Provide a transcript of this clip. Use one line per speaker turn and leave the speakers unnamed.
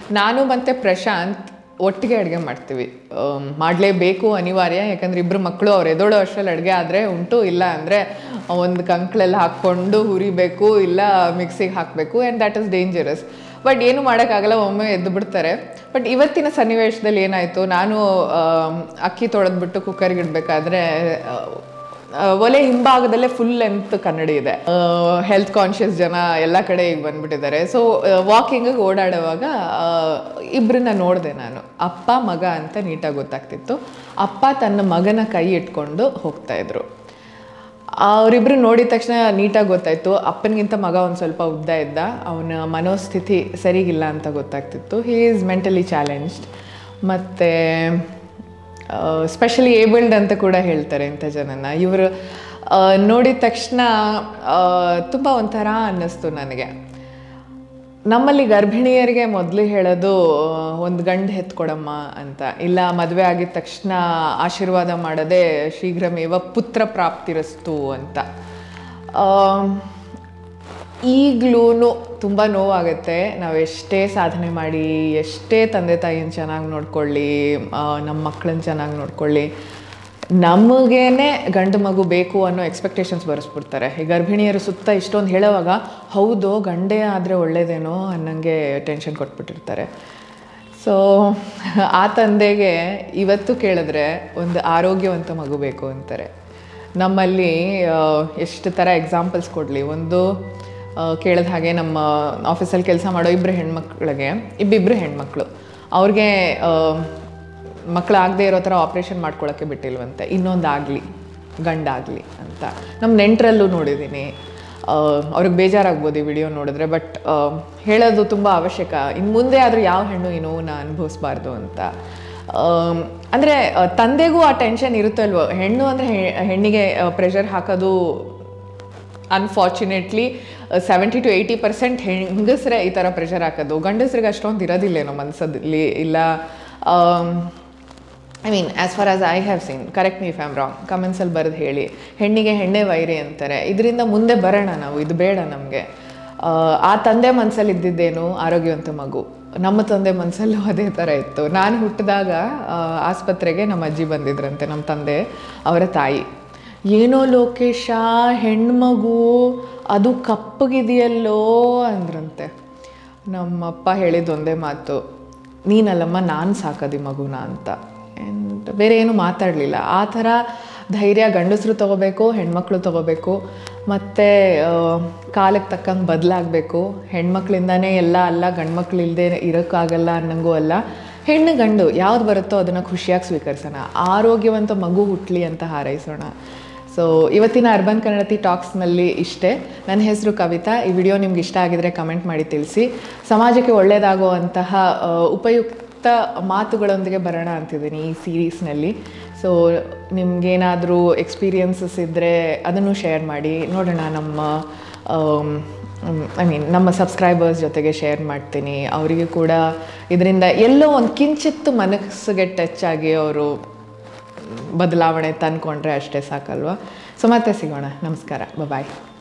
ನಾನು ಮತ್ತು ಪ್ರಶಾಂತ್ ಒಟ್ಟಿಗೆ ಅಡುಗೆ ಮಾಡ್ತೀವಿ ಆಮ್, ಮಾಡಲೇಬೇಕು ಅನಿವಾರ್ಯ ಯಾಕಂದ್ರೆ ಇಬ್ಬರು ಮಕ್ಕಳು ಅವ್ರು ಎದೋಳೋ ಅಷ್ಟರಲ್ಲಿ ಅಡುಗೆ ಆದರೆ ಉಂಟು ಇಲ್ಲ ಅಂದರೆ ಒಂದು ಕಂಕ್ಳೆಲ್ಲ ಹಾಕ್ಕೊಂಡು ಹುರಿಬೇಕು ಇಲ್ಲ ಮಿಕ್ಸಿಗೆ ಹಾಕಬೇಕು and that is dangerous but ಏನು ಮಾಡೋಕ್ಕಾಗಲ್ಲ ಒಮ್ಮೆ ಎದ್ದು ಬಿಡ್ತಾರೆ ಬಟ್ ಇವತ್ತಿನ ಸನ್ನಿವೇಶದಲ್ಲಿ ಏನಾಯಿತು ನಾನು ಆಮ್, ಅಕ್ಕಿ ತೊಳೆದ್ಬಿಟ್ಟು ಕುಕ್ಕರ್ಗೆ ಇಡಬೇಕಾದ್ರೆ ಆ, ಒಲೆ ಹಿಂಭಾಗದಲ್ಲೇ ಫುಲ್ ಲೆಂತ್ ಕನ್ನಡಿ ಇದೆ ಹೆಲ್ತ್ ಕಾನ್ಷಿಯಸ್ ಜನ ಎಲ್ಲ ಕಡೆ ಈಗ ಬಂದ್ಬಿಟ್ಟಿದ್ದಾರೆ ಸೊ ವಾಕಿಂಗಿಗೆ ಓಡಾಡುವಾಗ ಆ, ಇಬ್ರನ್ನ ನೋಡಿದೆ ನಾನು ಅಪ್ಪ ಮಗ ಅಂತ ನೀಟಾಗಿ ಗೊತ್ತಾಗ್ತಿತ್ತು ಅಪ್ಪ ತನ್ನ ಮಗನ ಕೈ ಇಟ್ಕೊಂಡು ಹೋಗ್ತಾ ಇದ್ರು ಅವರಿಬ್ರು ನೋಡಿದ ತಕ್ಷಣ ನೀಟಾಗಿ ಗೊತ್ತಾಯ್ತು ಅಪ್ಪನಿಗಿಂತ ಮಗ ಒಂದು ಸ್ವಲ್ಪ ಉದ್ದ ಇದ್ದ ಅವನ ಮನೋಸ್ಥಿತಿ ಸರಿಗಿಲ್ಲ ಅಂತ ಗೊತ್ತಾಗ್ತಿತ್ತು ಹೀ ಈಸ್ ಮೆಂಟಲಿ ಚಾಲೆಂಜ್ಡ್ ಮತ್ತು ಸ್ಪೆಷಲಿ ಏಬಲ್ಡ್ ಅಂತ ಕೂಡ ಹೇಳ್ತಾರೆ ಇಂಥ ಜನನ ಇವರು ನೋಡಿದ ತಕ್ಷಣ ತುಂಬ ಒಂಥರ ಅನ್ನಿಸ್ತು ನನಗೆ ನಮ್ಮಲ್ಲಿ ಗರ್ಭಿಣಿಯರಿಗೆ ಮೊದಲು ಹೇಳೋದು ಒಂದು ಗಂಡು ಹೆತ್ಕೊಡಮ್ಮ ಅಂತ ಇಲ್ಲ ಮದುವೆ ಆಗಿದ ತಕ್ಷಣ ಆಶೀರ್ವಾದ ಮಾಡದೆ ಶೀಘ್ರಮೇವ ಪುತ್ರ ಪ್ರಾಪ್ತಿರಸ್ತು ಅಂತ ಈಗಲೂ ತುಂಬ ನೋವಾಗುತ್ತೆ ನಾವು ಎಷ್ಟೇ ಸಾಧನೆ ಮಾಡಿ ಎಷ್ಟೇ ತಂದೆ ತಾಯಿನ ಚೆನ್ನಾಗಿ ನೋಡ್ಕೊಳ್ಳಿ ಆ, ನಮ್ಮ ಮಕ್ಕಳನ್ನ ಚೆನ್ನಾಗಿ ನೋಡ್ಕೊಳ್ಳಿ ನಮಗೇನೆ ಗಂಡು ಮಗು ಬೇಕು ಅನ್ನೋ ಎಕ್ಸ್ಪೆಕ್ಟೇಷನ್ಸ್ ಬರೆಸ್ಬಿಡ್ತಾರೆ ಈ ಗರ್ಭಿಣಿಯರು ಸುತ್ತ ಇಷ್ಟೊಂದು ಹೇಳೋವಾಗ ಹೌದು ಗಂಡೇ ಆದರೆ ಒಳ್ಳೇದೇನೋ ಅನ್ನಂಗೆ ಟೆನ್ಷನ್ ಕೊಟ್ಬಿಟ್ಟಿರ್ತಾರೆ ಸೊ ಆ ತಂದೆಗೆ ಇವತ್ತು ಕೇಳಿದ್ರೆ ಒಂದು ಆರೋಗ್ಯವಂತ ಮಗು ಬೇಕು ಅಂತಾರೆ ನಮ್ಮಲ್ಲಿ ಆ, ಎಷ್ಟು ಥರ ಎಕ್ಸಾಂಪಲ್ಸ್ ಕೊಡಲಿ ಒಂದು ಕೇಳಿದ ಹಾಗೆ ನಮ್ಮ ಆಫೀಸಲ್ಲಿ ಕೆಲಸ ಮಾಡೋ ಇಬ್ಬರು ಹೆಣ್ಮಕ್ಳಿಗೆ ಇಬ್ಬಿಬ್ಬರು ಹೆಣ್ಮಕ್ಳು ಅವ್ರಿಗೆ ಮಕ್ಕಳಾಗದೇ ಇರೋ ಥರ ಆಪ್ರೇಷನ್ ಮಾಡ್ಕೊಳ್ಳೋಕ್ಕೆ ಬಿಟ್ಟಿಲ್ವಂತೆ ಇನ್ನೊಂದು ಆಗಲಿ ಗಂಡಾಗಲಿ ಅಂತ ನಮ್ಮ ನೆಂಟರಲ್ಲೂ ನೋಡಿದ್ದೀನಿ ಅವ್ರಿಗೆ ಬೇಜಾರಾಗ್ಬೋದು ಈ ವಿಡಿಯೋ ನೋಡಿದ್ರೆ ಬಟ್ ಹೇಳೋದು ತುಂಬ ಅವಶ್ಯಕ ಇನ್ನು ಮುಂದೆ ಆದರೂ ಯಾವ ಹೆಣ್ಣು ಈ ನೋವನ್ನ ಅನುಭವಿಸ್ಬಾರ್ದು ಅಂತ ಆಮ್, ಅಂದರೆ ತಂದೆಗೂ ಆ ಟೆನ್ಷನ್ ಇರುತ್ತಲ್ವೋ ಹೆಣ್ಣು ಅಂದರೆ ಹೆಣ್ಣಿಗೆ ಪ್ರೆಷರ್ ಹಾಕೋದು unfortunately seventy to eighty percent ಹೆಂಗಸರೇ ಈ ಥರ ಪ್ರೆಷರ್ ಹಾಕೋದು ಗಂಡಸ್ರಿಗೆ ಅಷ್ಟೊಂದು ಇರೋದಿಲ್ಲೇನೋ ಮನಸ್ಸಲ್ಲಿ ಇಲ್ಲ I mean as far as I have seen correct me if I'm wrong ಕಮೆಂಟ್ಸಲ್ಲಿ ಬರೆದು ಹೇಳಿ ಹೆಣ್ಣಿಗೆ ಹೆಣ್ಣೆ ವೈರಿ ಅಂತಾರೆ ಇದರಿಂದ ಮುಂದೆ ಬರೋಣ ನಾವು ಇದು ಬೇಡ ನಮಗೆ ಆ ತಂದೆ ಮನಸ್ಸಲ್ಲಿ ಇದ್ದಿದ್ದೇನು ಆರೋಗ್ಯವಂತ ಮಗು ನಮ್ಮ ತಂದೆ ಮನಸ್ಸಲ್ಲೂ ಅದೇ ಥರ ಇತ್ತು ನಾನು ಹುಟ್ಟಿದಾಗ ಆ, ಆಸ್ಪತ್ರೆಗೆ ನಮ್ಮ ಅಜ್ಜಿ ಬಂದಿದ್ರಂತೆ ನಮ್ಮ ತಂದೆ ಅವರ ತಾಯಿ ಏನೋ ಲೋಕೇಶ ಹೆಣ್ಮಗು ಅದು ಕಪ್ಪಗಿದೆಯಲ್ಲೋ ಅಂದ್ರಂತೆ ನಮ್ಮಪ್ಪ ಹೇಳಿದ ಒಂದೇ ಮಾತು ನೀನಲ್ಲಮ್ಮ ನಾನು ಸಾಕದಿ ಮಗುನ ಅಂತ ಆ್ಯಂಡ್ ಬೇರೆ ಏನು ಮಾತಾಡಲಿಲ್ಲ ಆ ಥರ ಧೈರ್ಯ ಗಂಡಸರು ತೊಗೋಬೇಕು ಹೆಣ್ಮಕ್ಳು ತೊಗೋಬೇಕು ಮತ್ತು ಕಾಲಕ್ಕೆ ತಕ್ಕಂಗೆ ಬದಲಾಗಬೇಕು ಹೆಣ್ಮಕ್ಳಿಂದನೇ ಎಲ್ಲ ಅಲ್ಲ ಗಂಡ್ಮಕ್ಳು ಇಲ್ಲದೆ ಇರೋಕ್ಕಾಗಲ್ಲ ಅನ್ನಂಗೂ ಅಲ್ಲ ಹೆಣ್ಣು ಗಂಡು ಯಾವ್ದು ಬರುತ್ತೋ ಅದನ್ನು ಖುಷಿಯಾಗಿ ಸ್ವೀಕರಿಸೋಣ ಆರೋಗ್ಯವಂತ ಮಗು ಹುಟ್ಟಲಿ ಅಂತ ಹಾರೈಸೋಣ ಸೊ ಇವತ್ತಿನ ಅರ್ಬನ್ ಕನ್ನಡತಿ ಟಾಕ್ಸ್ನಲ್ಲಿ ಇಷ್ಟೇ ನನ್ನ ಹೆಸರು ಕವಿತಾ ಈ ವಿಡಿಯೋ ನಿಮ್ಗೆ ಇಷ್ಟ ಆಗಿದ್ರೆ ಕಮೆಂಟ್ ಮಾಡಿ ತಿಳಿಸಿ ಸಮಾಜಕ್ಕೆ ಒಳ್ಳೆಯದಾಗುವಂತಹ ಆ, ಉಪಯುಕ್ತ ಮಾತುಗಳೊಂದಿಗೆ ಬರೋಣ ಅಂತಿದ್ದೀನಿ ಈ ಸೀರೀಸ್ನಲ್ಲಿ ಸೊ ನಿಮ್ಗೇನಾದರೂ ಎಕ್ಸ್ಪೀರಿಯನ್ಸಸ್ ಇದ್ದರೆ ಅದನ್ನು ಶೇರ್ ಮಾಡಿ ನೋಡೋಣ ನಮ್ಮ ಐ ಮೀನ್ ನಮ್ಮ ಸಬ್ಸ್ಕ್ರೈಬರ್ಸ್ ಜೊತೆಗೆ ಶೇರ್ ಮಾಡ್ತೀನಿ ಅವರಿಗೆ ಕೂಡ ಇದರಿಂದ ಎಲ್ಲೋ ಒಂದು ಕಿಂಚಿತ್ತು ಮನಸ್ಸಿಗೆ ಟಚ್ ಆಗಿ ಅವರು ಬದಲಾವಣೆ ತಂದ್ಕೊಂಡ್ರೆ ಅಷ್ಟೇ ಸಾಕಲ್ವಾ ಸೊ ಮತ್ತೆ ಸಿಗೋಣ ನಮಸ್ಕಾರ ಬಾಯ್